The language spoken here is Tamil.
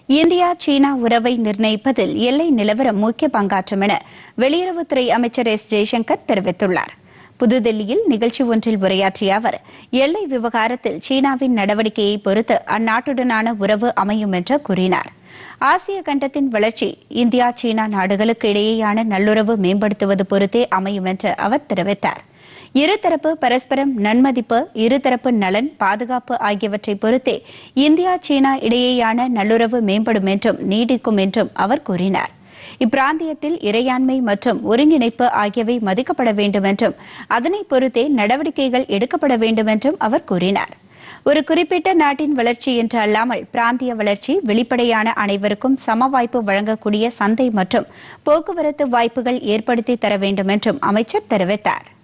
இந்தியா சீனா உறவை நிர்ணயிப்பதில் எல்லை நிலவரம் முக்கிய பங்காற்றும் என வெளியுறவுத்துறை அமைச்சர் எஸ் ஜெய்சங்கர் தெரிவித்துள்ளார் புதுதில்லியில் நிகழ்ச்சி ஒன்றில் உரையாற்றிய அவர் எல்லை விவகாரத்தில் சீனாவின் நடவடிக்கையை பொறுத்து அந்நாட்டுடனான உறவு அமையும் என்று கூறினார் ஆசிய கண்டத்தின் வளர்ச்சி இந்தியா சீனா நாடுகளுக்கு இடையேயான நல்லுறவு மேம்படுத்துவது பொறுத்தே அமையும் என்று அவர் தெரிவித்தார் இருதரப்பு பரஸ்பரம் நன்மதிப்பு இருதரப்பு நலன் பாதுகாப்பு ஆகியவற்றை பொறுத்தே இந்தியா சீனா இடையேயான நல்லுறவு மேம்படும் என்றும் நீடிக்கும் என்றும் அவர் கூறினார் இப்பிராந்தியத்தில் இறையாண்மை மற்றும் ஒருங்கிணைப்பு ஆகியவை மதிக்கப்பட வேண்டும் என்றும் அதனை பொறுத்தே நடவடிக்கைகள் எடுக்கப்பட வேண்டும் என்றும் அவர் கூறினார் ஒரு குறிப்பிட்ட நாட்டின் வளர்ச்சி என்று அல்லாமல் பிராந்திய வளர்ச்சி வெளிப்படையான அனைவருக்கும் சம வாய்ப்பு வழங்கக்கூடிய சந்தை மற்றும் போக்குவரத்து வாய்ப்புகள் ஏற்படுத்தி தர வேண்டும் என்றும் அமைச்சர் தெரிவித்தார்